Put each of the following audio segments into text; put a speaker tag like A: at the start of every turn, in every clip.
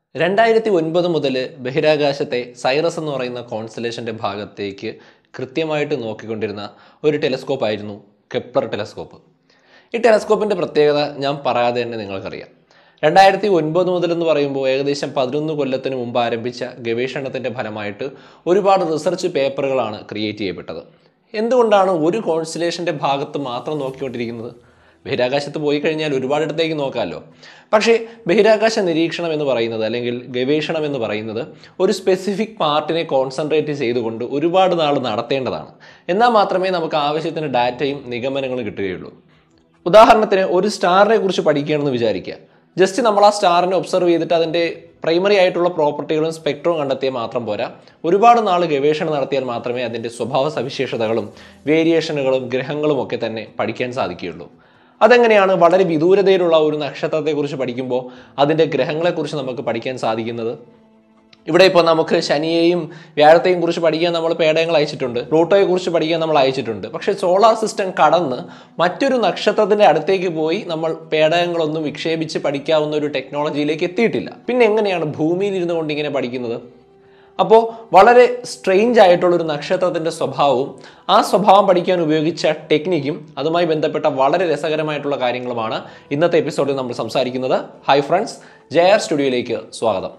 A: രണ്ടായിരത്തി ഒൻപത് മുതൽ ബഹിരാകാശത്തെ സൈറസ് എന്ന് പറയുന്ന കോൺസ്റ്റലേഷൻ്റെ ഭാഗത്തേക്ക് കൃത്യമായിട്ട് നോക്കിക്കൊണ്ടിരുന്ന ഒരു ടെലസ്കോപ്പ് ആയിരുന്നു കെപ്ലർ ടെലസ്കോപ്പ് ഈ ടെലസ്കോപ്പിൻ്റെ പ്രത്യേകത ഞാൻ പറയാതെ തന്നെ നിങ്ങൾക്കറിയാം രണ്ടായിരത്തി ഒൻപത് മുതൽ എന്ന് പറയുമ്പോൾ ഏകദേശം പതിനൊന്ന് കൊല്ലത്തിന് മുമ്പ് ആരംഭിച്ച ഗവേഷണത്തിൻ്റെ ഫലമായിട്ട് ഒരുപാട് റിസർച്ച് പേപ്പറുകളാണ് ക്രിയേറ്റ് ചെയ്യപ്പെട്ടത് എന്തുകൊണ്ടാണ് ഒരു കോൺസ്റ്റലേഷൻ്റെ ഭാഗത്ത് മാത്രം നോക്കിക്കൊണ്ടിരിക്കുന്നത് ബഹിരാകാശത്ത് പോയി കഴിഞ്ഞാൽ ഒരുപാടിടത്തേക്ക് നോക്കാമല്ലോ പക്ഷേ ബഹിരാകാശ നിരീക്ഷണം എന്ന് പറയുന്നത് അല്ലെങ്കിൽ ഗവേഷണം എന്ന് പറയുന്നത് ഒരു സ്പെസിഫിക് പാർട്ടിനെ കോൺസെൻട്രേറ്റ് ചെയ്തുകൊണ്ട് ഒരുപാട് നാൾ നടത്തേണ്ടതാണ് എന്നാൽ മാത്രമേ നമുക്ക് ആവശ്യത്തിന് ഡാറ്റയും നിഗമനങ്ങളും കിട്ടുകയുള്ളൂ ഉദാഹരണത്തിന് ഒരു സ്റ്റാറിനെ കുറിച്ച് പഠിക്കുകയാണെന്ന് വിചാരിക്കുക ജസ്റ്റ് നമ്മൾ ആ സ്റ്റാറിനെ ഒബ്സർവ് ചെയ്തിട്ട് അതിൻ്റെ പ്രൈമറി ആയിട്ടുള്ള പ്രോപ്പർട്ടികളും സ്പെക്ട്രവും കണ്ടെത്തിയാൽ മാത്രം പോരാ ഒരുപാട് നാൾ ഗവേഷണം നടത്തിയാൽ മാത്രമേ അതിൻ്റെ സ്വഭാവ സവിശേഷതകളും വേരിയേഷനുകളും ഗ്രഹങ്ങളും ഒക്കെ തന്നെ പഠിക്കാൻ സാധിക്കുകയുള്ളൂ അതെങ്ങനെയാണ് വളരെ വിദൂരതയിലുള്ള ഒരു നക്ഷത്രത്തെക്കുറിച്ച് പഠിക്കുമ്പോൾ അതിൻ്റെ ഗ്രഹങ്ങളെക്കുറിച്ച് നമുക്ക് പഠിക്കാൻ സാധിക്കുന്നത് ഇവിടെ ഇപ്പോൾ നമുക്ക് ശനിയെയും വ്യാഴത്തെയും കുറിച്ച് പഠിക്കാൻ നമ്മൾ പേടയങ്ങൾ അയച്ചിട്ടുണ്ട് പ്ലൂട്ടോയെ കുറിച്ച് പഠിക്കാൻ നമ്മൾ അയച്ചിട്ടുണ്ട് പക്ഷേ സോളാർ സിസ്റ്റം കടന്ന് മറ്റൊരു നക്ഷത്രത്തിന്റെ അടുത്തേക്ക് പോയി നമ്മൾ പേടയങ്ങളൊന്നും വിക്ഷേപിച്ച് പഠിക്കാവുന്ന ഒരു ടെക്നോളജിയിലേക്ക് എത്തിയിട്ടില്ല പിന്നെ എങ്ങനെയാണ് ഭൂമിയിൽ ഇരുന്നു കൊണ്ട് ഇങ്ങനെ പഠിക്കുന്നത് അപ്പോൾ വളരെ സ്ട്രെയിഞ്ച് ആയിട്ടുള്ള ഒരു നക്ഷത്രത്തിന്റെ സ്വഭാവവും ആ സ്വഭാവം പഠിക്കാൻ ഉപയോഗിച്ച ടെക്നിക്കും അതുമായി ബന്ധപ്പെട്ട വളരെ രസകരമായിട്ടുള്ള കാര്യങ്ങളുമാണ് ഇന്നത്തെ എപ്പിസോഡിൽ നമ്മൾ സംസാരിക്കുന്നത് ഹൈ ഫ്രണ്ട്സ് ജെ ആർ സ്റ്റുഡിയോയിലേക്ക് സ്വാഗതം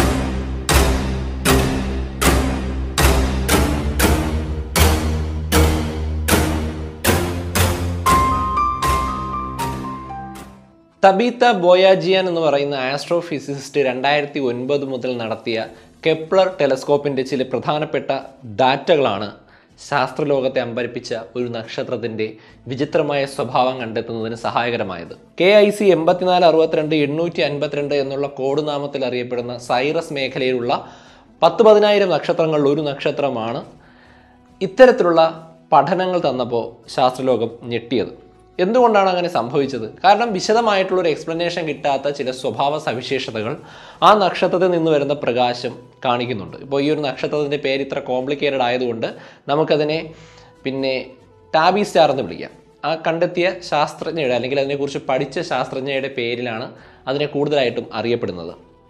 A: തബീത്ത ബോയാജിയാൻ എന്ന് പറയുന്ന ആസ്ട്രോഫിസിസിസ്റ്റ് രണ്ടായിരത്തി ഒൻപത് മുതൽ നടത്തിയ കെപ്ലർ ടെലസ്കോപ്പിന്റെ ചില പ്രധാനപ്പെട്ട ഡാറ്റകളാണ് ശാസ്ത്രലോകത്തെ അമ്പരിപ്പിച്ച ഒരു നക്ഷത്രത്തിന്റെ വിചിത്രമായ സ്വഭാവം കണ്ടെത്തുന്നതിന് സഹായകരമായത് കെ ഐ സി എൺപത്തിനാല് അറുപത്തിരണ്ട് എണ്ണൂറ്റി അൻപത്തിരണ്ട് എന്നുള്ള കോഡ് നാമത്തിൽ അറിയപ്പെടുന്ന സൈറസ് മേഖലയിലുള്ള പത്ത് പതിനായിരം നക്ഷത്രങ്ങളിൽ ഒരു നക്ഷത്രമാണ് ഇത്തരത്തിലുള്ള പഠനങ്ങൾ തന്നപ്പോൾ ശാസ്ത്രലോകം ഞെട്ടിയത് എന്തുകൊണ്ടാണ് അങ്ങനെ സംഭവിച്ചത് കാരണം വിശദമായിട്ടുള്ള ഒരു എക്സ്പ്ലനേഷൻ കിട്ടാത്ത ചില സ്വഭാവ സവിശേഷതകൾ ആ നക്ഷത്രത്തിൽ നിന്ന് വരുന്ന പ്രകാശം കാണിക്കുന്നുണ്ട് ഇപ്പോൾ ഈ ഒരു നക്ഷത്രത്തിൻ്റെ പേര് ഇത്ര കോംപ്ലിക്കേറ്റഡ് ആയതുകൊണ്ട് നമുക്കതിനെ പിന്നെ ടാബി സ്റ്റാർ എന്ന് വിളിക്കാം ആ കണ്ടെത്തിയ ശാസ്ത്രജ്ഞയുടെ അല്ലെങ്കിൽ അതിനെക്കുറിച്ച് പഠിച്ച ശാസ്ത്രജ്ഞയുടെ പേരിലാണ് അതിനെ കൂടുതലായിട്ടും അറിയപ്പെടുന്നത്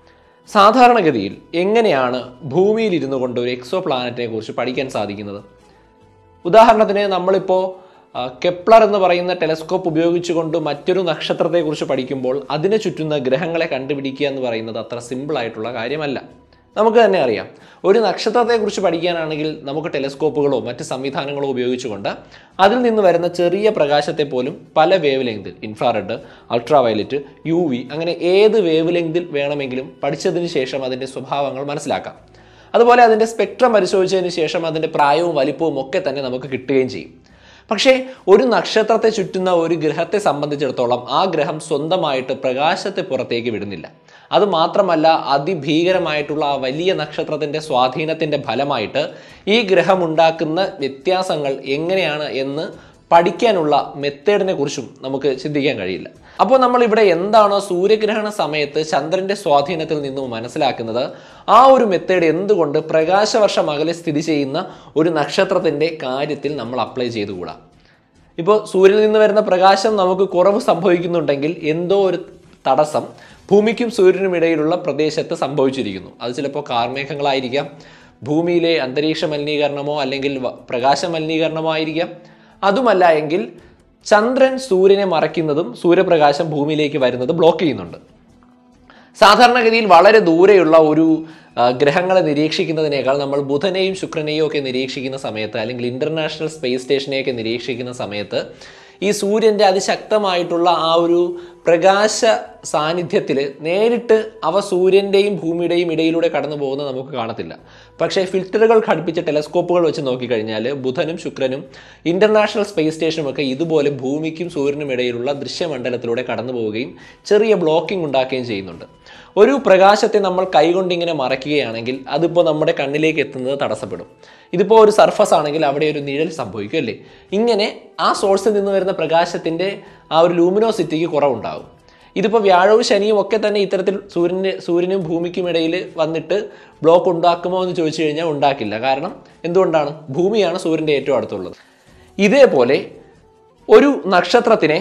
A: സാധാരണഗതിയിൽ എങ്ങനെയാണ് ഭൂമിയിൽ ഇരുന്നു കൊണ്ട് ഒരു എക്സോ പ്ലാനറ്റിനെ കുറിച്ച് പഠിക്കാൻ സാധിക്കുന്നത് ഉദാഹരണത്തിന് നമ്മളിപ്പോൾ ആ, കെപ്ലർ എന്ന് പറയുന്ന ടെലസ്കോപ്പ് ഉപയോഗിച്ചുകൊണ്ട് മറ്റൊരു നക്ഷത്രത്തെക്കുറിച്ച് പഠിക്കുമ്പോൾ അതിനെ ചുറ്റുന്ന ഗ്രഹങ്ങളെ കണ്ടുപിടിക്കുക എന്ന് പറയുന്നത് അത്ര സിമ്പിൾ ആയിട്ടുള്ള കാര്യമല്ല നമുക്ക് തന്നെ അറിയാം ഒരു നക്ഷത്രത്തെക്കുറിച്ച് പഠിക്കാനാണെങ്കിൽ നമുക്ക് ടെലസ്കോപ്പുകളോ മറ്റ് സംവിധാനങ്ങളോ ഉപയോഗിച്ചുകൊണ്ട് അതിൽ നിന്ന് വരുന്ന ചെറിയ പ്രകാശത്തെ പോലും പല വേവ് ലെങ്തിൽ ഇൻഫ്രാറെഡ് അൾട്രാവയലറ്റ് യു വി അങ്ങനെ ഏത് വേവ് ലെങ്തിൽ വേണമെങ്കിലും പഠിച്ചതിന് ശേഷം അതിൻ്റെ സ്വഭാവങ്ങൾ മനസ്സിലാക്കാം അതുപോലെ അതിൻ്റെ സ്പെക്ട്രം പരിശോധിച്ചതിന് ശേഷം അതിൻ്റെ പ്രായവും വലിപ്പവും ഒക്കെ തന്നെ നമുക്ക് കിട്ടുകയും ചെയ്യും പക്ഷേ ഒരു നക്ഷത്രത്തെ ചുറ്റുന്ന ഒരു ഗ്രഹത്തെ സംബന്ധിച്ചിടത്തോളം ആ ഗ്രഹം സ്വന്തമായിട്ട് പ്രകാശത്തെ പുറത്തേക്ക് വിടുന്നില്ല അത് മാത്രമല്ല അതിഭീകരമായിട്ടുള്ള ആ വലിയ നക്ഷത്രത്തിൻ്റെ സ്വാധീനത്തിൻ്റെ ഫലമായിട്ട് ഈ ഗ്രഹം ഉണ്ടാക്കുന്ന വ്യത്യാസങ്ങൾ എങ്ങനെയാണ് എന്ന് പഠിക്കാനുള്ള മെത്തേഡിനെ കുറിച്ചും നമുക്ക് ചിന്തിക്കാൻ കഴിയില്ല അപ്പോൾ നമ്മൾ ഇവിടെ എന്താണോ സൂര്യഗ്രഹണ സമയത്ത് ചന്ദ്രന്റെ സ്വാധീനത്തിൽ നിന്നും മനസ്സിലാക്കുന്നത് ആ ഒരു മെത്തേഡ് എന്തുകൊണ്ട് പ്രകാശവർഷം അകലെ സ്ഥിതി ചെയ്യുന്ന ഒരു നക്ഷത്രത്തിന്റെ കാര്യത്തിൽ നമ്മൾ അപ്ലൈ ചെയ്തുകൂടാ ഇപ്പോൾ സൂര്യനിൽ നിന്ന് വരുന്ന പ്രകാശം നമുക്ക് കുറവ് സംഭവിക്കുന്നുണ്ടെങ്കിൽ എന്തോ ഒരു തടസ്സം ഭൂമിക്കും സൂര്യനും ഇടയിലുള്ള പ്രദേശത്ത് സംഭവിച്ചിരിക്കുന്നു അത് ചിലപ്പോൾ കാർമേഘങ്ങളായിരിക്കാം ഭൂമിയിലെ അന്തരീക്ഷ മലിനീകരണമോ അല്ലെങ്കിൽ വ- പ്രകാശ മലിനീകരണമോ ആയിരിക്കാം അതുമല്ല എങ്കിൽ ചന്ദ്രൻ സൂര്യനെ മറയ്ക്കുന്നതും സൂര്യപ്രകാശം ഭൂമിയിലേക്ക് വരുന്നത് ബ്ലോക്ക് ചെയ്യുന്നുണ്ട് സാധാരണഗതിയിൽ വളരെ ദൂരെയുള്ള ഒരു ആ, ഗ്രഹങ്ങളെ നിരീക്ഷിക്കുന്നതിനേക്കാൾ നമ്മൾ ബുധനെയും ശുക്രനെയും ഒക്കെ നിരീക്ഷിക്കുന്ന സമയത്ത് അല്ലെങ്കിൽ ഇന്റർനാഷണൽ സ്പേസ് സ്റ്റേഷനെയൊക്കെ നിരീക്ഷിക്കുന്ന സമയത്ത് ഈ സൂര്യൻ്റെ അതിശക്തമായിട്ടുള്ള ആ ഒരു പ്രകാശ സാന്നിധ്യത്തിൽ നേരിട്ട് അവ സൂര്യൻ്റെയും ഭൂമിയുടെയും ഇടയിലൂടെ കടന്നു പോകുന്നത് നമുക്ക് കാണത്തില്ല പക്ഷേ ഫിൽറ്ററുകൾ ഘടിപ്പിച്ച ടെലസ്കോപ്പുകൾ വെച്ച് നോക്കിക്കഴിഞ്ഞാൽ ബുധനും ശുക്രനും ഇന്റർനാഷണൽ സ്പേസ് സ്റ്റേഷനും ഒക്കെ ഇതുപോലെ ഭൂമിക്കും സൂര്യനും ഇടയിലുള്ള ദൃശ്യമണ്ഡലത്തിലൂടെ കടന്നു പോവുകയും ചെറിയ ബ്ലോക്കിംഗ് ഉണ്ടാക്കുകയും ചെയ്യുന്നുണ്ട് ഒരു പ്രകാശത്തെ നമ്മൾ കൈകൊണ്ട് ഇങ്ങനെ മറയ്ക്കുകയാണെങ്കിൽ അതിപ്പോൾ നമ്മുടെ കണ്ണിലേക്ക് എത്തുന്നത് തടസ്സപ്പെടും ഇതിപ്പോൾ ഒരു സർഫസ് ആണെങ്കിൽ അവിടെ ഒരു നിഴൽ സംഭവിക്കും അല്ലേ ഇങ്ങനെ ആ സോഴ്സിൽ നിന്ന് വരുന്ന പ്രകാശത്തിൻ്റെ ആ ഒരു ലൂമിനോസിറ്റിക്ക് കുറവുണ്ടാകും ഇതിപ്പോൾ വ്യാഴവും ശനിയും ഒക്കെ തന്നെ ഇത്തരത്തിൽ സൂര്യന് സൂര്യനും ഭൂമിക്കും ഇടയിൽ വന്നിട്ട് ബ്ലോക്ക് ഉണ്ടാക്കുമോ എന്ന് ചോദിച്ചു കഴിഞ്ഞാൽ ഉണ്ടാക്കില്ല കാരണം എന്തുകൊണ്ടാണ് ഭൂമിയാണ് സൂര്യൻ്റെ ഏറ്റവും അടുത്തുള്ളത് ഇതേപോലെ ഒരു നക്ഷത്രത്തിനെ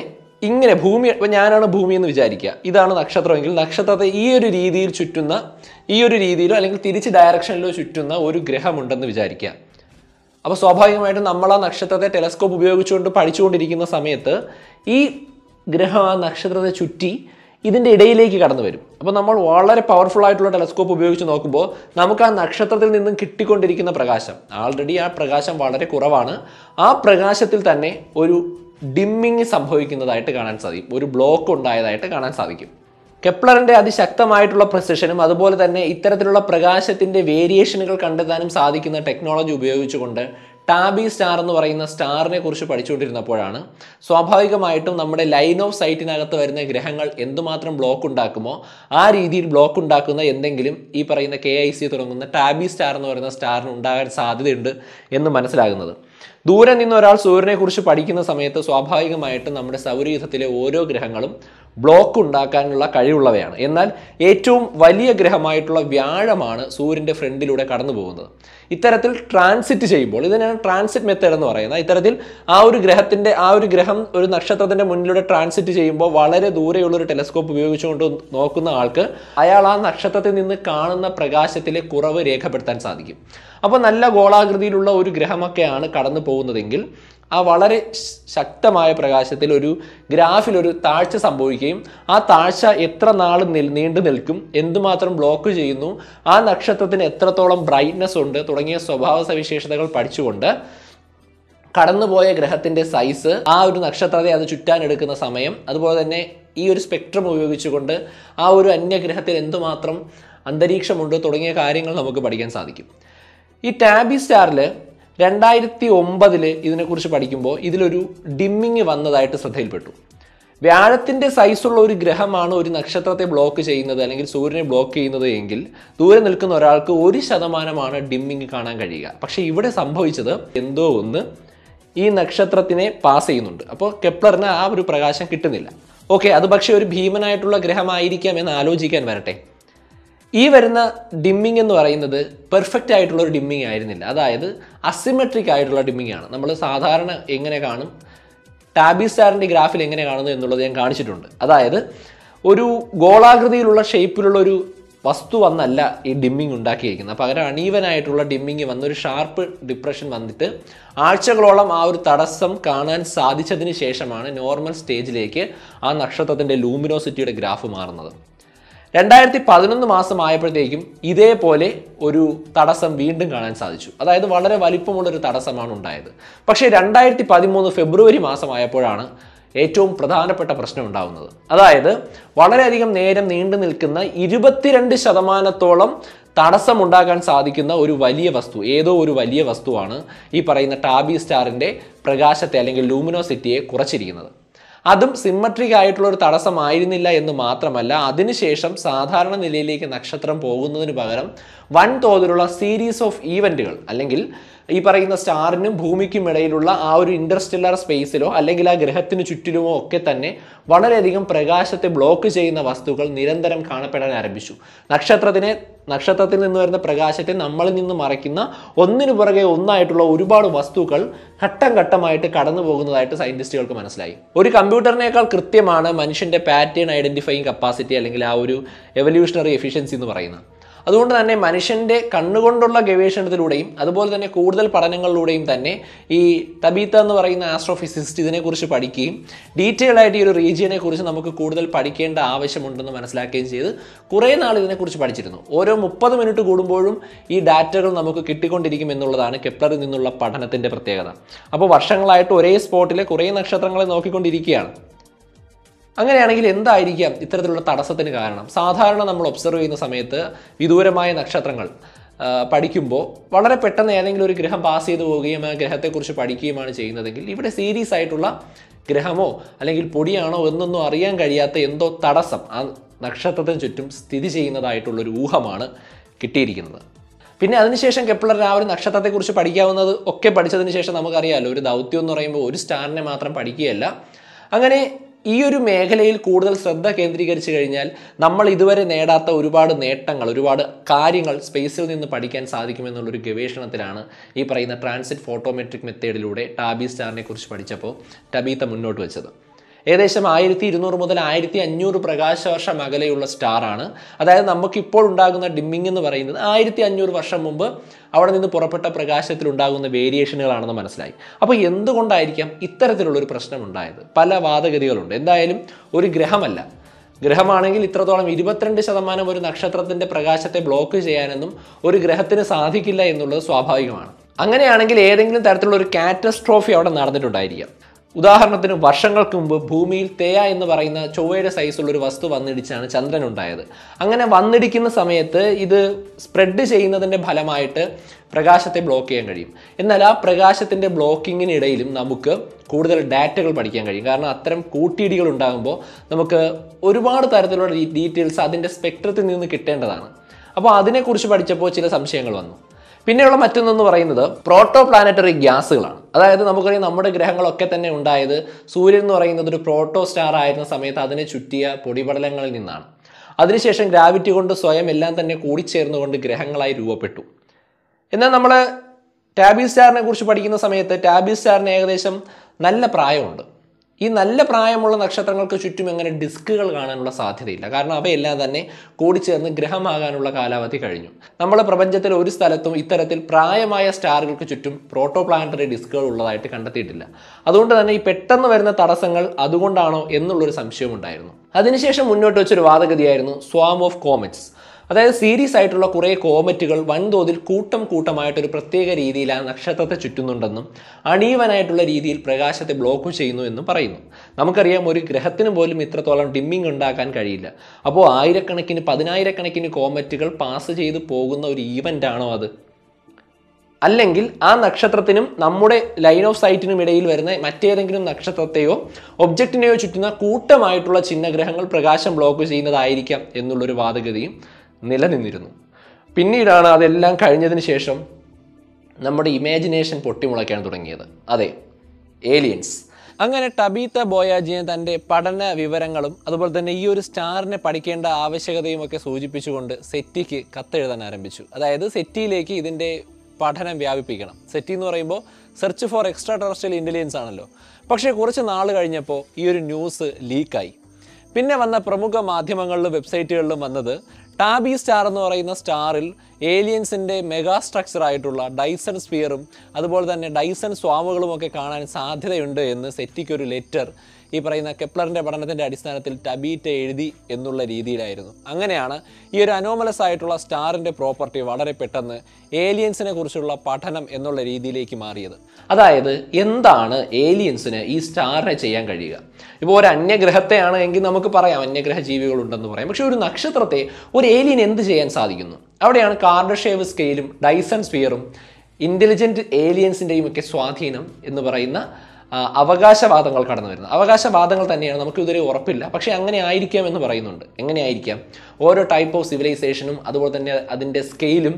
A: ഇങ്ങനെ ഭൂമി ഇപ്പം ഞാനാണ് ഭൂമി എന്ന് വിചാരിക്കുക ഇതാണ് നക്ഷത്രമെങ്കിൽ നക്ഷത്രത്തെ ഈ ഒരു രീതിയിൽ ചുറ്റുന്ന ഈ ഒരു രീതിയിലോ അല്ലെങ്കിൽ തിരിച്ച് ഡയറക്ഷനിലോ ചുറ്റുന്ന ഒരു ഗ്രഹമുണ്ടെന്ന് വിചാരിക്കുക അപ്പോൾ സ്വാഭാവികമായിട്ടും നമ്മൾ ആ നക്ഷത്രത്തെ ടെലസ്കോപ്പ് ഉപയോഗിച്ചുകൊണ്ട് പഠിച്ചുകൊണ്ടിരിക്കുന്ന സമയത്ത് ഈ ഗ്രഹം ആ നക്ഷത്രത്തെ ചുറ്റി ഇതിൻ്റെ ഇടയിലേക്ക് കടന്നു വരും അപ്പോൾ നമ്മൾ വളരെ പവർഫുൾ ആയിട്ടുള്ള ടെലസ്കോപ്പ് ഉപയോഗിച്ച് നോക്കുമ്പോൾ നമുക്ക് ആ നക്ഷത്രത്തിൽ നിന്നും കിട്ടിക്കൊണ്ടിരിക്കുന്ന പ്രകാശം ആൾറെഡി ആ പ്രകാശം വളരെ കുറവാണ് ആ പ്രകാശത്തിൽ തന്നെ ഒരു ഡിമ്മിങ് സംഭവിക്കുന്നതായിട്ട് കാണാൻ സാധിക്കും ഒരു ബ്ലോക്ക് ഉണ്ടായതായിട്ട് കാണാൻ സാധിക്കും കെപ്ലറിന്റെ അതിശക്തമായിട്ടുള്ള പ്രസിഷനും അതുപോലെ തന്നെ ഇത്തരത്തിലുള്ള പ്രകാശത്തിന്റെ വേരിയേഷനുകൾ കണ്ടെത്താനും സാധിക്കുന്ന ടെക്നോളജി ഉപയോഗിച്ചുകൊണ്ട് ടാബി സ്റ്റാർ എന്ന് പറയുന്ന സ്റ്റാറിനെ കുറിച്ച് പഠിച്ചുകൊണ്ടിരുന്നപ്പോഴാണ് സ്വാഭാവികമായിട്ടും നമ്മുടെ ലൈൻ ഓഫ് സൈറ്റിനകത്ത് വരുന്ന ഗ്രഹങ്ങൾ എന്തുമാത്രം ബ്ലോക്ക് ഉണ്ടാക്കുമോ ആ രീതിയിൽ ബ്ലോക്ക് ഉണ്ടാക്കുന്ന എന്തെങ്കിലും ഈ പറയുന്ന കെ ഐ സി തുടങ്ങുന്ന ടാബി സ്റ്റാർ എന്ന് പറയുന്ന സ്റ്റാറിന് ഉണ്ടാകാൻ സാധ്യതയുണ്ട് എന്ന് മനസ്സിലാകുന്നത് ദൂരെ നിന്ന് ഒരാൾ സൂര്യനെ കുറിച്ച് പഠിക്കുന്ന സമയത്ത് സ്വാഭാവികമായിട്ടും നമ്മുടെ സൗരയൂഥത്തിലെ ഓരോ ഗ്രഹങ്ങളും ബ്ലോക്ക് ഉണ്ടാക്കാനുള്ള കഴിവുള്ളവയാണ് എന്നാൽ ഏറ്റവും വലിയ ഗ്രഹമായിട്ടുള്ള വ്യാഴമാണ് സൂര്യൻ്റെ ഫ്രണ്ടിലൂടെ കടന്നു പോകുന്നത് ഇത്തരത്തിൽ ട്രാൻസിറ്റ് ചെയ്യുമ്പോൾ ഇതിനാണ് ട്രാൻസിറ്റ് മെത്തേഡ് എന്ന് പറയുന്നത് ഇത്തരത്തിൽ ആ ഒരു ഗ്രഹത്തിൻ്റെ ആ ഒരു ഗ്രഹം ഒരു നക്ഷത്രത്തിൻ്റെ മുന്നിലൂടെ ട്രാൻസിറ്റ് ചെയ്യുമ്പോൾ വളരെ ദൂരെയുള്ള ഒരു ടെലസ്കോപ്പ് ഉപയോഗിച്ചുകൊണ്ട് നോക്കുന്ന ആൾക്ക് അയാൾ ആ നക്ഷത്രത്തിൽ നിന്ന് കാണുന്ന പ്രകാശത്തിലെ കുറവ് രേഖപ്പെടുത്താൻ സാധിക്കും അപ്പോൾ നല്ല ഗോളാകൃതിയിലുള്ള ഒരു ഗ്രഹമൊക്കെയാണ് കടന്നു പോകുന്നതെങ്കിൽ ആ വളരെ ശ- ശക്തമായ പ്രകാശത്തിൽ ഒരു ഗ്രാഫിൽ ഒരു താഴ്ച സംഭവിക്കുകയും ആ താഴ്ച എത്ര നാൾ നിൽ നീണ്ടു നിൽക്കും എന്തുമാത്രം ബ്ലോക്ക് ചെയ്യുന്നു ആ നക്ഷത്രത്തിന് എത്രത്തോളം ബ്രൈറ്റ്നസ് ഉണ്ട് തുടങ്ങിയ സ്വഭാവ സവിശേഷതകൾ പഠിച്ചുകൊണ്ട് കടന്നുപോയ ഗ്രഹത്തിന്റെ സൈസ് ആ ഒരു നക്ഷത്രത്തെ അത് ചുറ്റാൻ എടുക്കുന്ന സമയം അതുപോലെ തന്നെ ഈ ഒരു സ്പെക്ട്രം ഉപയോഗിച്ചുകൊണ്ട് ആ ഒരു അന്യഗ്രഹത്തിൽ എന്തുമാത്രം അന്തരീക്ഷമുണ്ട് തുടങ്ങിയ കാര്യങ്ങൾ നമുക്ക് പഠിക്കാൻ സാധിക്കും ഈ ടാബി സ്റ്റാറിൽ രണ്ടായിരത്തി ഒമ്പതിൽ ഇതിനെക്കുറിച്ച് പഠിക്കുമ്പോൾ ഇതിലൊരു ഡിമ്മിങ് വന്നതായിട്ട് ശ്രദ്ധയിൽപ്പെട്ടു വ്യാഴത്തിൻ്റെ സൈസുള്ള ഒരു ഗ്രഹമാണ് ഒരു നക്ഷത്രത്തെ ബ്ലോക്ക് ചെയ്യുന്നത് അല്ലെങ്കിൽ സൂര്യനെ ബ്ലോക്ക് ചെയ്യുന്നത് എങ്കിൽ ദൂരെ നിൽക്കുന്ന ഒരാൾക്ക് ഒരു ശതമാനമാണ് ഡിമ്മിങ് കാണാൻ കഴിയുക പക്ഷേ ഇവിടെ സംഭവിച്ചത് എന്തോ ഒന്ന് ഈ നക്ഷത്രത്തിനെ പാസ് ചെയ്യുന്നുണ്ട് അപ്പോൾ കെപ്ലറിന് ആ ഒരു പ്രകാശം കിട്ടുന്നില്ല ഓക്കെ അത് പക്ഷേ ഒരു ഭീമനായിട്ടുള്ള ഗ്രഹമായിരിക്കാം എന്ന് ആലോചിക്കാൻ വരട്ടെ ഈ വരുന്ന ഡിമ്മിങ് എന്ന് പറയുന്നത് പെർഫെക്റ്റ് ആയിട്ടുള്ള ഒരു ഡിമ്മിങ് ആയിരുന്നില്ല അതായത് അസിമെട്രിക് ആയിട്ടുള്ള ഡിമ്മിങ് ആണ് നമ്മൾ സാധാരണ എങ്ങനെ കാണും ടാബി സ്റ്റാറിൻ്റെ ഗ്രാഫിൽ എങ്ങനെ കാണുന്നു എന്നുള്ളത് ഞാൻ കാണിച്ചിട്ടുണ്ട് അതായത് ഒരു ഗോളാകൃതിയിലുള്ള ഷേപ്പിലുള്ള ഒരു വസ്തു വന്നല്ല ഈ ഡിമ്മിങ് ഉണ്ടാക്കിയിരിക്കുന്നത് പകരം അണീവനായിട്ടുള്ള ഡിമ്മിങ് വന്ന് ഒരു ഷാർപ്പ് ഡിപ്രഷൻ വന്നിട്ട് ആഴ്ചകളോളം ആ ഒരു തടസ്സം കാണാൻ സാധിച്ചതിന് ശേഷമാണ് നോർമൽ സ്റ്റേജിലേക്ക് ആ നക്ഷത്രത്തിൻ്റെ ലൂമിനോസിറ്റിയുടെ ഗ്രാഫ് മാറുന്നത് രണ്ടായിരത്തി പതിനൊന്ന് മാസം ആയപ്പോഴത്തേക്കും ഇതേപോലെ ഒരു തടസ്സം വീണ്ടും കാണാൻ സാധിച്ചു അതായത് വളരെ വലിപ്പമുള്ളൊരു തടസ്സമാണ് ഉണ്ടായത് പക്ഷേ രണ്ടായിരത്തി പതിമൂന്ന് ഫെബ്രുവരി മാസമായപ്പോഴാണ് ഏറ്റവും പ്രധാനപ്പെട്ട പ്രശ്നം ഉണ്ടാകുന്നത് അതായത് വളരെയധികം നേരം നീണ്ടു നിൽക്കുന്ന ഇരുപത്തിരണ്ട് ശതമാനത്തോളം തടസ്സം ഉണ്ടാക്കാൻ സാധിക്കുന്ന ഒരു വലിയ വസ്തു ഏതോ ഒരു വലിയ വസ്തുവാണ് ഈ പറയുന്ന ടാബി സ്റ്റാറിൻ്റെ പ്രകാശത്തെ അല്ലെങ്കിൽ ലൂമിനോസിറ്റിയെ കുറച്ചിരിക്കുന്നത് അതും സിമ്മട്രിക് ആയിട്ടുള്ള ഒരു തടസ്സമായിരുന്നില്ല എന്ന് മാത്രമല്ല അതിനുശേഷം സാധാരണ നിലയിലേക്ക് നക്ഷത്രം പോകുന്നതിന് പകരം വൻ തോതിലുള്ള സീരീസ് ഓഫ് ഈവൻറ്റുകൾ അല്ലെങ്കിൽ ഈ പറയുന്ന സ്റ്റാറിനും ഭൂമിക്കും ഇടയിലുള്ള ആ ഒരു ഇൻ്റർസ്റ്റെല്ലാർ സ്പേസിലോ അല്ലെങ്കിൽ ആ ഗ്രഹത്തിന് ചുറ്റിലുമോ ഒക്കെ തന്നെ വളരെയധികം പ്രകാശത്തെ ബ്ലോക്ക് ചെയ്യുന്ന വസ്തുക്കൾ നിരന്തരം കാണപ്പെടാൻ ആരംഭിച്ചു നക്ഷത്രത്തിനെ നക്ഷത്രത്തിൽ നിന്ന് വരുന്ന പ്രകാശത്തെ നമ്മളിൽ നിന്ന് മറയ്ക്കുന്ന ഒന്നിനു പുറകെ ഒന്നായിട്ടുള്ള ഒരുപാട് വസ്തുക്കൾ ഘട്ടം ഘട്ടമായിട്ട് കടന്നു പോകുന്നതായിട്ട് സയന്റിസ്റ്റുകൾക്ക് മനസ്സിലായി ഒരു കമ്പ്യൂട്ടറിനേക്കാൾ കൃത്യമാണ് മനുഷ്യന്റെ പാറ്റേൺ ഐഡന്റിഫൈങ് കപ്പാസിറ്റി അല്ലെങ്കിൽ ആ ഒരു എവല്യൂഷണറി എഫിഷ്യൻസി എന്ന് പറയുന്നത് അതുകൊണ്ട് തന്നെ മനുഷ്യന്റെ കണ്ണുകൊണ്ടുള്ള ഗവേഷണത്തിലൂടെയും അതുപോലെ തന്നെ കൂടുതൽ പഠനങ്ങളിലൂടെയും തന്നെ ഈ തബീത്ത എന്ന് പറയുന്ന ആസ്ട്രോഫിസിസ്റ്റ് ഇതിനെക്കുറിച്ച് പഠിക്കുകയും ഡീറ്റെയിൽ ആയിട്ട് ഈ ഒരു റീജിയനെ കുറിച്ച് നമുക്ക് കൂടുതൽ പഠിക്കേണ്ട ആവശ്യമുണ്ടെന്ന് മനസ്സിലാക്കുകയും ചെയ്ത് കുറേ നാൾ ഇതിനെക്കുറിച്ച് പഠിച്ചിരുന്നു ഓരോ മുപ്പത് മിനിറ്റ് കൂടുമ്പോഴും ഈ ഡാറ്റകൾ നമുക്ക് കിട്ടിക്കൊണ്ടിരിക്കും എന്നുള്ളതാണ് കെപ്ലറിൽ നിന്നുള്ള പഠനത്തിന്റെ പ്രത്യേകത അപ്പോൾ വർഷങ്ങളായിട്ട് ഒരേ സ്പോട്ടിൽ കുറേ നക്ഷത്രങ്ങളെ നോക്കിക്കൊണ്ടിരിക്കുകയാണ് അങ്ങനെയാണെങ്കിൽ എന്തായിരിക്കാം ഇത്തരത്തിലുള്ള തടസ്സത്തിന് കാരണം സാധാരണ നമ്മൾ ഒബ്സർവ് ചെയ്യുന്ന സമയത്ത് വിദൂരമായ നക്ഷത്രങ്ങൾ ആ, പഠിക്കുമ്പോൾ വളരെ പെട്ടെന്ന് ഏതെങ്കിലും ഒരു ഗ്രഹം പാസ് ചെയ്തു പോവുകയും ആ ഗ്രഹത്തെക്കുറിച്ച് പഠിക്കുകയുമാണ് ചെയ്യുന്നതെങ്കിൽ ഇവിടെ സീരീസ് ആയിട്ടുള്ള ഗ്രഹമോ അല്ലെങ്കിൽ പൊടിയാണോ എന്നൊന്നും അറിയാൻ കഴിയാത്ത എന്തോ തടസ്സം ആ നക്ഷത്രത്തിന് ചുറ്റും സ്ഥിതി ചെയ്യുന്നതായിട്ടുള്ളൊരു ഊഹമാണ് കിട്ടിയിരിക്കുന്നത് പിന്നെ അതിനുശേഷം കെപ്ലർ ആ ഒരു നക്ഷത്രത്തെക്കുറിച്ച് പഠിക്കാവുന്നത് ഒക്കെ പഠിച്ചതിന് ശേഷം നമുക്കറിയാമല്ലോ ഒരു ദൗത്യം എന്ന് പറയുമ്പോൾ ഒരു സ്റ്റാറിനെ മാത്രം പഠിക്കുകയല്ല അങ്ങനെ ഈ ഒരു മേഖലയിൽ കൂടുതൽ ശ്രദ്ധ കേന്ദ്രീകരിച്ചു കഴിഞ്ഞാൽ നമ്മൾ ഇതുവരെ നേടാത്ത ഒരുപാട് നേട്ടങ്ങൾ ഒരുപാട് കാര്യങ്ങൾ സ്പേസിൽ നിന്ന് പഠിക്കാൻ സാധിക്കുമെന്നുള്ളൊരു ഗവേഷണത്തിലാണ് ഈ പറയുന്ന ട്രാൻസിറ്റ് ഫോട്ടോമെട്രിക് മെത്തേഡിലൂടെ ടാബി സ്റ്റാറിനെ കുറിച്ച് പഠിച്ചപ്പോൾ ടബീത്ത മുന്നോട്ട് വെച്ചത് ഏകദേശം ആയിരത്തി ഇരുന്നൂറ് മുതൽ ആയിരത്തി അഞ്ഞൂറ് പ്രകാശവർഷം അകലെയുള്ള സ്റ്റാറാണ് അതായത് നമുക്കിപ്പോൾ ഉണ്ടാകുന്ന ഡിമ്മിങ് എന്ന് പറയുന്നത് ആയിരത്തി അഞ്ഞൂറ് വർഷം മുമ്പ് അവിടെ നിന്ന് പുറപ്പെട്ട പ്രകാശത്തിൽ ഉണ്ടാകുന്ന വേരിയേഷനുകളാണെന്ന് മനസ്സിലായി അപ്പോൾ എന്തുകൊണ്ടായിരിക്കാം ഇത്തരത്തിലുള്ളൊരു പ്രശ്നം ഉണ്ടായത് പല വാദഗതികളുണ്ട് എന്തായാലും ഒരു ഗ്രഹമല്ല ഗ്രഹമാണെങ്കിൽ ഇത്രത്തോളം ഇരുപത്തിരണ്ട് ശതമാനം ഒരു നക്ഷത്രത്തിന്റെ പ്രകാശത്തെ ബ്ലോക്ക് ചെയ്യാനൊന്നും ഒരു ഗ്രഹത്തിന് സാധിക്കില്ല എന്നുള്ളത് സ്വാഭാവികമാണ് അങ്ങനെയാണെങ്കിൽ ഏതെങ്കിലും തരത്തിലുള്ള ഒരു കാറ്റസ്ട്രോഫി അവിടെ നടന്നിട്ടുണ്ടായിരിക്കാം ഉദാഹരണത്തിന് വർഷങ്ങൾക്ക് മുമ്പ് ഭൂമിയിൽ തേയ എന്ന് പറയുന്ന ചൊവ്വയുടെ സൈസുള്ള ഒരു വസ്തു വന്നിടിച്ചാണ് ചന്ദ്രൻ ഉണ്ടായത് അങ്ങനെ വന്നിടിക്കുന്ന സമയത്ത് ഇത് സ്പ്രെഡ് ചെയ്യുന്നതിൻ്റെ ഫലമായിട്ട് പ്രകാശത്തെ ബ്ലോക്ക് ചെയ്യാൻ കഴിയും എന്നാൽ ആ പ്രകാശത്തിൻ്റെ ബ്ലോക്കിങ്ങിനിടയിലും നമുക്ക് കൂടുതൽ ഡാറ്റകൾ പഠിക്കാൻ കഴിയും കാരണം അത്തരം കൂട്ടിയിടികൾ ഉണ്ടാകുമ്പോൾ നമുക്ക് ഒരുപാട് തരത്തിലുള്ള ഡീറ്റെയിൽസ് അതിൻ്റെ സ്പെക്ട്രത്തിൽ നിന്ന് കിട്ടേണ്ടതാണ് അപ്പോൾ അതിനെക്കുറിച്ച് പഠിച്ചപ്പോൾ ചില സംശയങ്ങൾ വന്നു പിന്നെയുള്ള മറ്റൊന്നെന്ന് പറയുന്നത് പ്രോട്ടോ പ്ലാനറ്ററി ഗ്യാസുകളാണ് അതായത് നമുക്കറിയാം നമ്മുടെ ഗ്രഹങ്ങളൊക്കെ തന്നെ ഉണ്ടായത് സൂര്യൻ എന്ന് പറയുന്നത് ഒരു പ്രോട്ടോ സ്റ്റാർ ആയിരുന്ന സമയത്ത് അതിനെ ചുറ്റിയ പൊടിപടലങ്ങളിൽ നിന്നാണ് അതിനുശേഷം ഗ്രാവിറ്റി കൊണ്ട് സ്വയം എല്ലാം തന്നെ കൂടിച്ചേർന്നുകൊണ്ട് ഗ്രഹങ്ങളായി രൂപപ്പെട്ടു എന്നാൽ നമ്മൾ ടാബി സ്റ്റാറിനെ കുറിച്ച് പഠിക്കുന്ന സമയത്ത് ടാബി സ്റ്റാറിന് ഏകദേശം നല്ല പ്രായമുണ്ട് ഈ നല്ല പ്രായമുള്ള നക്ഷത്രങ്ങൾക്ക് ചുറ്റും എങ്ങനെ ഡിസ്കുകൾ കാണാനുള്ള സാധ്യതയില്ല കാരണം അവയെല്ലാം തന്നെ കൂടിച്ചേർന്ന് ഗ്രഹമാകാനുള്ള കാലാവധി കഴിഞ്ഞു നമ്മുടെ പ്രപഞ്ചത്തിൽ ഒരു സ്ഥലത്തും ഇത്തരത്തിൽ പ്രായമായ സ്റ്റാറുകൾക്ക് ചുറ്റും പ്രോട്ടോ പ്ലാനറ്ററി ഡിസ്കുകൾ ഉള്ളതായിട്ട് കണ്ടെത്തിയിട്ടില്ല അതുകൊണ്ട് തന്നെ ഈ പെട്ടെന്ന് വരുന്ന തടസ്സങ്ങൾ അതുകൊണ്ടാണോ എന്നുള്ളൊരു സംശയം ഉണ്ടായിരുന്നു അതിനുശേഷം മുന്നോട്ട് വെച്ചൊരു വാദഗതിയായിരുന്നു സ്വാം ഓഫ് കോമറ്റ്സ് അതായത് സീരീസ് ആയിട്ടുള്ള കുറേ കോമറ്റുകൾ വൻതോതിൽ കൂട്ടം കൂട്ടമായിട്ട് ഒരു പ്രത്യേക രീതിയിൽ ആ നക്ഷത്രത്തെ ചുറ്റുന്നുണ്ടെന്നും അണീവനായിട്ടുള്ള രീതിയിൽ പ്രകാശത്തെ ബ്ലോക്ക് ചെയ്യുന്നു എന്നും പറയുന്നു നമുക്കറിയാം ഒരു ഗ്രഹത്തിന് പോലും ഇത്രത്തോളം ഡിമ്മിങ് ഉണ്ടാക്കാൻ കഴിയില്ല അപ്പോൾ ആയിരക്കണക്കിന് പതിനായിരക്കണക്കിന് കോമറ്റുകൾ പാസ് ചെയ്ത് പോകുന്ന ഒരു ഈവൻ്റ് ആണോ അത് അല്ലെങ്കിൽ ആ നക്ഷത്രത്തിനും നമ്മുടെ ലൈൻ ഓഫ് സൈറ്റിനും ഇടയിൽ വരുന്ന മറ്റേതെങ്കിലും നക്ഷത്രത്തെയോ ഒബ്ജക്റ്റിനെയോ ചുറ്റുന്ന കൂട്ടമായിട്ടുള്ള ചിഹ്നഗ്രഹങ്ങൾ പ്രകാശം ബ്ലോക്ക് ചെയ്യുന്നതായിരിക്കാം എന്നുള്ളൊരു വാദഗതിയും നിലനിന്നിരുന്നു പിന്നീടാണ് അതെല്ലാം കഴിഞ്ഞതിന് ശേഷം നമ്മുടെ ഇമാജിനേഷൻ പൊട്ടിമുളയ്ക്കാൻ തുടങ്ങിയത് അതെ ഏലിയൻസ് അങ്ങനെ ടബീത്ത ബോയാജിയെ തൻ്റെ പഠന വിവരങ്ങളും അതുപോലെ തന്നെ ഈ ഒരു സ്റ്റാറിനെ പഠിക്കേണ്ട ആവശ്യകതയും ഒക്കെ സൂചിപ്പിച്ചുകൊണ്ട് സെറ്റിക്ക് കത്തെഴുതാൻ ആരംഭിച്ചു അതായത് സെറ്റിയിലേക്ക് ഇതിൻ്റെ പഠനം വ്യാപിപ്പിക്കണം സെറ്റി എന്ന് പറയുമ്പോൾ search for extraterrestrial intelligence ആണല്ലോ പക്ഷേ കുറച്ച് നാൾ കഴിഞ്ഞപ്പോൾ ഈ ഒരു ന്യൂസ് ലീക്കായി പിന്നെ വന്ന പ്രമുഖ മാധ്യമങ്ങളിലും വെബ്സൈറ്റുകളിലും വന്നത് ടാബി സ്റ്റാർ എന്ന് പറയുന്ന സ്റ്റാറിൽ ഏലിയൻസിൻ്റെ മെഗാ സ്ട്രക്ചർ ആയിട്ടുള്ള ഡൈസൺ സ്പിയറും അതുപോലെ തന്നെ ഡൈസൺ സ്വാമുകളും ഒക്കെ കാണാൻ സാധ്യതയുണ്ട് എന്ന് സെറ്റിക്ക് ഒരു ലെറ്റർ ഈ പറയുന്ന കെപ്ലറിൻ്റെ പഠനത്തിൻ്റെ അടിസ്ഥാനത്തിൽ ടബീറ്റ എഴുതി എന്നുള്ള രീതിയിലായിരുന്നു അങ്ങനെയാണ് ഈ ഒരു അനോമലസ് ആയിട്ടുള്ള സ്റ്റാറിൻ്റെ പ്രോപ്പർട്ടി വളരെ പെട്ടെന്ന് ഏലിയൻസിനെ കുറിച്ചുള്ള പഠനം എന്നുള്ള രീതിയിലേക്ക് മാറിയത് അതായത് എന്താണ് ഏലിയൻസിന് ഈ സ്റ്റാറിനെ ചെയ്യാൻ കഴിയുക ഇപ്പോൾ ഒരു അന്യഗ്രഹത്തെയാണ് എങ്കിൽ നമുക്ക് പറയാം അന്യഗ്രഹ ജീവികളുണ്ടെന്ന് പറയാം പക്ഷെ ഒരു നക്ഷത്രത്തെ ഒരു ഏലിയൻ എന്ത് ചെയ്യാൻ സാധിക്കുന്നു അവിടെയാണ് കാർഡഷേവ് സ്കെയിലും ഡൈസൺ സ്ഫിയറും ഇൻ്റലിജൻറ്റ് ഏലിയൻസിൻ്റെയും ഒക്കെ സ്വാധീനം എന്ന് പറയുന്ന ആ, അവകാശവാദങ്ങൾ കടന്നു വരുന്നത് അവകാശവാദങ്ങൾ തന്നെയാണ് നമുക്ക് ഇതുവരെ ഉറപ്പില്ല പക്ഷേ അങ്ങനെ ആയിരിക്കാം എന്ന് പറയുന്നുണ്ട് എങ്ങനെ ആയിരിക്കാം ഓരോ ടൈപ്പ് ഓഫ് സിവിലൈസേഷനും അതുപോലെ തന്നെ അതിൻ്റെ സ്കെയിലും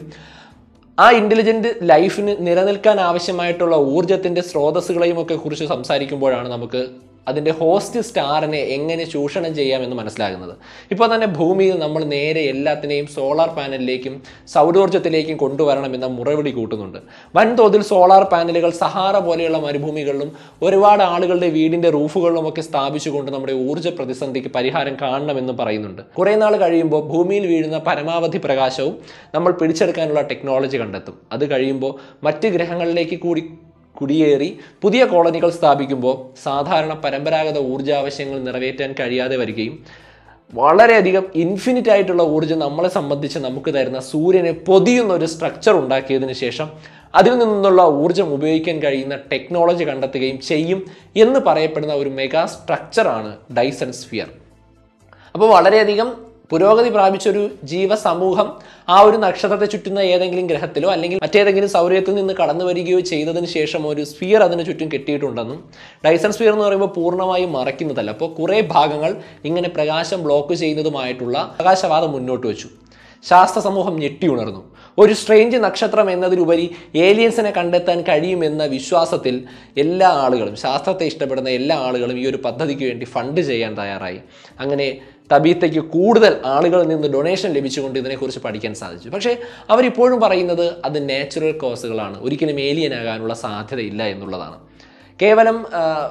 A: ആ ഇൻ്റലിജൻറ്റ് ലൈഫിന് നിലനിൽക്കാൻ ആവശ്യമായിട്ടുള്ള ഊർജത്തിൻ്റെ സ്രോതസ്സുകളെയും ഒക്കെ കുറിച്ച് സംസാരിക്കുമ്പോഴാണ് നമുക്ക് അതിൻ്റെ ഹോസ്റ്റ് സ്റ്റാറിനെ എങ്ങനെ ചൂഷണം ചെയ്യാമെന്ന് മനസ്സിലാകുന്നത് ഇപ്പോൾ തന്നെ ഭൂമിയിൽ നമ്മൾ നേരെ എല്ലാത്തിനെയും സോളാർ പാനലിലേക്കും സൗരോർജ്ജത്തിലേക്കും കൊണ്ടുവരണമെന്ന മുറവിളി കൂട്ടുന്നുണ്ട് വൻതോതിൽ സോളാർ പാനലുകൾ സഹാറ പോലെയുള്ള മരുഭൂമികളിലും ഒരുപാട് ആളുകളുടെ വീടിൻ്റെ റൂഫുകളിലും ഒക്കെ സ്ഥാപിച്ചുകൊണ്ട് നമ്മുടെ ഊർജ്ജ പ്രതിസന്ധിക്ക് പരിഹാരം കാണണമെന്ന് പറയുന്നുണ്ട് കുറേ നാൾ കഴിയുമ്പോൾ ഭൂമിയിൽ വീഴുന്ന പരമാവധി പ്രകാശവും നമ്മൾ പിടിച്ചെടുക്കാനുള്ള ടെക്നോളജി കണ്ടെത്തും അത് കഴിയുമ്പോൾ മറ്റ് ഗ്രഹങ്ങളിലേക്ക് കൂടി കുടിയേറി പുതിയ കോളനികൾ സ്ഥാപിക്കുമ്പോൾ സാധാരണ പരമ്പരാഗത ഊർജ്ജാവശ്യങ്ങൾ നിറവേറ്റാൻ കഴിയാതെ വരികയും വളരെയധികം ഇൻഫിനിറ്റ് ആയിട്ടുള്ള ഊർജ്ജം നമ്മളെ സംബന്ധിച്ച് നമുക്ക് തരുന്ന സൂര്യനെ പൊതിയുന്ന ഒരു സ്ട്രക്ചർ ഉണ്ടാക്കിയതിന് ശേഷം അതിൽ നിന്നുള്ള ഊർജ്ജം ഉപയോഗിക്കാൻ കഴിയുന്ന ടെക്നോളജി കണ്ടെത്തുകയും ചെയ്യും എന്ന് പറയപ്പെടുന്ന ഒരു മെഗാ സ്ട്രക്ചറാണ് ഡൈസൺ സ്ഫിയർ അപ്പോൾ വളരെയധികം പുരോഗതി പ്രാപിച്ചൊരു ജീവസമൂഹം ആ ഒരു നക്ഷത്രത്തെ ചുറ്റുന്ന ഏതെങ്കിലും ഗ്രഹത്തിലോ അല്ലെങ്കിൽ മറ്റേതെങ്കിലും സൗരയത്തിൽ നിന്ന് കടന്നു വരികയോ ചെയ്തതിന് ശേഷം ഒരു സ്ഫിയർ അതിന് ചുറ്റും കെട്ടിയിട്ടുണ്ടെന്നും ഡൈസൺ സ്ഫിയർ എന്ന് പറയുമ്പോൾ പൂർണ്ണമായും മറയ്ക്കുന്നതല്ല അപ്പോൾ കുറേ ഭാഗങ്ങൾ ഇങ്ങനെ പ്രകാശം ബ്ലോക്ക് ചെയ്യുന്നതുമായിട്ടുള്ള പ്രകാശവാദം മുന്നോട്ട് വെച്ചു ശാസ്ത്ര സമൂഹം ഞെട്ടിയുണർന്നു ഒരു സ്ട്രേഞ്ച് നക്ഷത്രം എന്നതിലുപരി ഏലിയൻസിനെ കണ്ടെത്താൻ കഴിയുമെന്ന വിശ്വാസത്തിൽ എല്ലാ ആളുകളും ശാസ്ത്രത്തെ ഇഷ്ടപ്പെടുന്ന എല്ലാ ആളുകളും ഈ ഒരു പദ്ധതിക്ക് വേണ്ടി ഫണ്ട് ചെയ്യാൻ തയ്യാറായി അങ്ങനെ തബീത്തയ്ക്ക് കൂടുതൽ ആളുകളിൽ നിന്ന് ഡൊണേഷൻ ലഭിച്ചുകൊണ്ട് ഇതിനെക്കുറിച്ച് പഠിക്കാൻ സാധിച്ചു പക്ഷേ അവരിപ്പോഴും പറയുന്നത് അത് നാച്ചുറൽ കോസുകളാണ് ഒരിക്കലും ഏലിയൻ ആകാനുള്ള സാധ്യതയില്ല എന്നുള്ളതാണ് കേവലം ആ,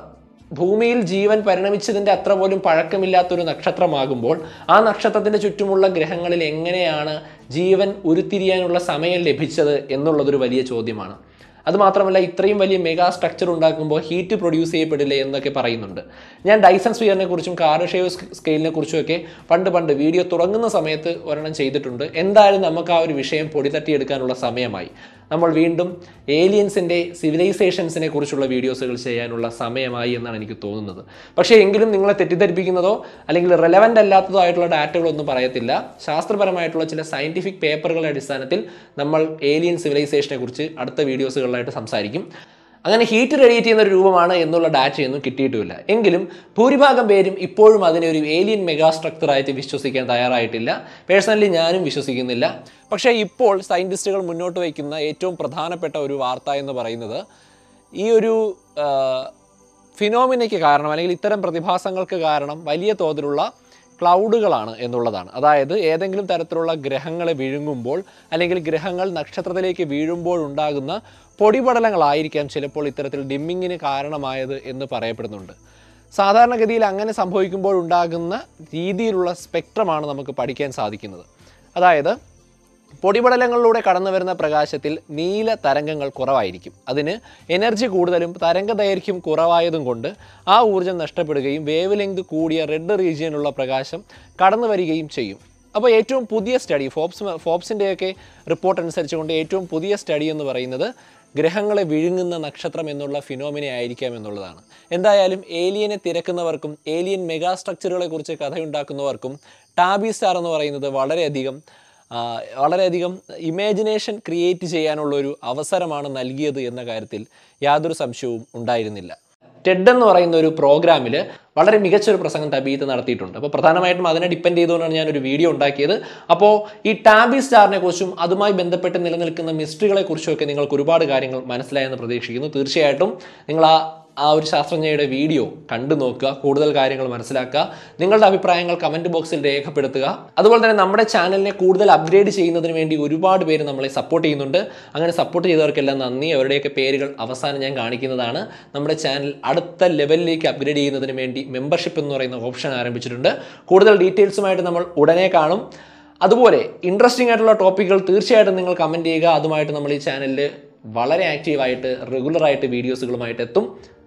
A: ഭൂമിയിൽ ജീവൻ പരിണമിച്ചതിൻ്റെ അത്ര പോലും പഴക്കമില്ലാത്തൊരു നക്ഷത്രമാകുമ്പോൾ ആ നക്ഷത്രത്തിൻ്റെ ചുറ്റുമുള്ള ഗ്രഹങ്ങളിൽ എങ്ങനെയാണ് ജീവൻ ഉരുത്തിരിയാനുള്ള സമയം ലഭിച്ചത് എന്നുള്ളതൊരു വലിയ ചോദ്യമാണ് അതുമാത്രമല്ല ഇത്രയും വലിയ മെഗാ സ്ട്രക്ചർ ഉണ്ടാക്കുമ്പോൾ ഹീറ്റ് പ്രൊഡ്യൂസ് ചെയ്യപ്പെടില്ല എന്നൊക്കെ പറയുന്നുണ്ട് ഞാൻ ഡൈസൺ സ്പിയറിനെ കുറിച്ചും കാർഷേവ് സ്കെയിലിനെ കുറിച്ചും ഒക്കെ പണ്ട് പണ്ട് വീഡിയോ തുടങ്ങുന്ന സമയത്ത് ഒരെണ്ണം ചെയ്തിട്ടുണ്ട് എന്തായാലും നമുക്ക് ആ ഒരു വിഷയം പൊടി തട്ടിയെടുക്കാനുള്ള സമയമായി നമ്മൾ വീണ്ടും ഏലിയൻസിൻ്റെ സിവിലൈസേഷൻസിനെ കുറിച്ചുള്ള വീഡിയോസുകൾ ചെയ്യാനുള്ള സമയമായി എന്നാണ് എനിക്ക് തോന്നുന്നത് പക്ഷേ എങ്കിലും നിങ്ങളെ തെറ്റിദ്ധരിപ്പിക്കുന്നതോ അല്ലെങ്കിൽ റെലവൻ്റ് അല്ലാത്തതോ ആയിട്ടുള്ള ഡാറ്റകളൊന്നും പറയത്തില്ല ശാസ്ത്രപരമായിട്ടുള്ള ചില സയൻറ്റിഫിക് പേപ്പറുകളുടെ അടിസ്ഥാനത്തിൽ നമ്മൾ ഏലിയൻ സിവിലൈസേഷനെ കുറിച്ച് അടുത്ത വീഡിയോസുകളിലായിട്ട് സംസാരിക്കും അങ്ങനെ ഹീറ്റ് റേഡിയേറ്റ് ചെയ്യുന്ന ഒരു രൂപമാണ് എന്നുള്ള ഡാറ്റയൊന്നും കിട്ടിയിട്ടുമില്ല എങ്കിലും ഭൂരിഭാഗം പേരും ഇപ്പോഴും അതിനെ ഒരു ഏലിയൻ മെഗാ സ്ട്രക്ചറായിട്ട് വിശ്വസിക്കാൻ തയ്യാറായിട്ടില്ല പേഴ്സണലി ഞാനും വിശ്വസിക്കുന്നില്ല പക്ഷേ ഇപ്പോൾ സയൻറ്റിസ്റ്റുകൾ മുന്നോട്ട് വയ്ക്കുന്ന ഏറ്റവും പ്രധാനപ്പെട്ട ഒരു വാർത്ത എന്ന് പറയുന്നത് ഈ ഒരു ഫിനോമിനയ്ക്ക് കാരണം അല്ലെങ്കിൽ ഇത്തരം പ്രതിഭാസങ്ങൾക്ക് കാരണം വലിയ തോതിലുള്ള ക്ലൗഡുകളാണ് എന്നുള്ളതാണ് അതായത് ഏതെങ്കിലും തരത്തിലുള്ള ഗ്രഹങ്ങളെ വിഴുങ്ങുമ്പോൾ അല്ലെങ്കിൽ ഗ്രഹങ്ങൾ നക്ഷത്രത്തിലേക്ക് വീഴുമ്പോൾ ഉണ്ടാകുന്ന പൊടിപടലങ്ങളായിരിക്കാം ചിലപ്പോൾ ഇത്തരത്തിൽ ഡിമ്മിങ്ങിന് കാരണമായത് എന്ന് പറയപ്പെടുന്നുണ്ട് സാധാരണഗതിയിൽ അങ്ങനെ സംഭവിക്കുമ്പോൾ ഉണ്ടാകുന്ന രീതിയിലുള്ള സ്പെക്ട്രമാണ് നമുക്ക് പഠിക്കാൻ സാധിക്കുന്നത് അതായത് പൊടിപടലങ്ങളിലൂടെ കടന്നു വരുന്ന പ്രകാശത്തിൽ നീല തരംഗങ്ങൾ കുറവായിരിക്കും അതിന് എനർജി കൂടുതലും തരംഗ ദൈർഘ്യം കുറവായതും കൊണ്ട് ആ ഊർജ്ജം നഷ്ടപ്പെടുകയും വേവ് ലെങ്ത് കൂടിയ റെഡ് റീജിയനുള്ള പ്രകാശം കടന്നു വരികയും ചെയ്യും അപ്പോൾ ഏറ്റവും പുതിയ സ്റ്റഡി ഫോബ്സ് ഫോബ്സിൻ്റെയൊക്കെ റിപ്പോർട്ട് അനുസരിച്ചുകൊണ്ട് ഏറ്റവും പുതിയ സ്റ്റഡി എന്ന് പറയുന്നത് ഗ്രഹങ്ങളെ വിഴുങ്ങുന്ന നക്ഷത്രം എന്നുള്ള ഫിനോമിന ആയിരിക്കാം എന്നുള്ളതാണ് എന്തായാലും ഏലിയനെ തിരക്കുന്നവർക്കും ഏലിയൻ മെഗാ സ്ട്രക്ചറുകളെ കുറിച്ച് കഥയുണ്ടാക്കുന്നവർക്കും ടാബി സ്റ്റാർ എന്ന് പറയുന്നത് വളരെയധികം ആ, വളരെയധികം ഇമാജിനേഷൻ ക്രിയേറ്റ് ചെയ്യാനുള്ള ഒരു അവസരമാണ് നൽകിയത് എന്ന കാര്യത്തിൽ യാതൊരു സംശയവും ഉണ്ടായിരുന്നില്ല ടെഡ് എന്ന് പറയുന്ന ഒരു പ്രോഗ്രാമിൽ വളരെ മികച്ചൊരു പ്രസംഗം തബീത്ത് നടത്തിയിട്ടുണ്ട് അപ്പോൾ പ്രധാനമായിട്ടും അതിനെ ഡിപ്പെൻഡ് ചെയ്തുകൊണ്ടാണ് ഞാൻ ഒരു വീഡിയോ ഉണ്ടാക്കിയത് അപ്പോൾ ഈ ടാബി സ്റ്റാറിനെ കുറിച്ചും അതുമായി ബന്ധപ്പെട്ട് നിലനിൽക്കുന്ന മിസ്റ്ററികളെ കുറിച്ചുമൊക്കെ നിങ്ങൾക്ക് ഒരുപാട് കാര്യങ്ങൾ മനസ്സിലായെന്ന് പ്രതീക്ഷിക്കുന്നു തീർച്ചയായിട്ടും നിങ്ങൾ ആ ആ ഒരു ശാസ്ത്രജ്ഞയുടെ വീഡിയോ കണ്ടു നോക്കുക കൂടുതൽ കാര്യങ്ങൾ മനസ്സിലാക്കുക നിങ്ങളുടെ അഭിപ്രായങ്ങൾ കമൻറ്റ് ബോക്സിൽ രേഖപ്പെടുത്തുക അതുപോലെ തന്നെ നമ്മുടെ ചാനലിനെ കൂടുതൽ അപ്ഗ്രേഡ് ചെയ്യുന്നതിന് വേണ്ടി ഒരുപാട് പേര് നമ്മളെ സപ്പോർട്ട് ചെയ്യുന്നുണ്ട് അങ്ങനെ സപ്പോർട്ട് ചെയ്തവർക്കെല്ലാം നന്ദി അവരുടെയൊക്കെ പേരുകൾ അവസാനം ഞാൻ കാണിക്കുന്നതാണ് നമ്മുടെ ചാനൽ അടുത്ത ലെവലിലേക്ക് അപ്ഗ്രേഡ് ചെയ്യുന്നതിന് വേണ്ടി മെമ്പർഷിപ്പ് എന്ന് പറയുന്ന ഓപ്ഷൻ ആരംഭിച്ചിട്ടുണ്ട് കൂടുതൽ ഡീറ്റെയിൽസുമായിട്ട് നമ്മൾ ഉടനെ കാണും അതുപോലെ ഇൻട്രസ്റ്റിംഗ് ആയിട്ടുള്ള ടോപ്പിക്കുകൾ തീർച്ചയായിട്ടും നിങ്ങൾ കമൻറ്റ് ചെയ്യുക അതുമായിട്ട് നമ്മൾ ഈ ചാനലിൽ വളരെ ആക്റ്റീവായിട്ട് റെഗുലറായിട്ട് വീഡിയോസുകളുമായിട്ട് എത്തും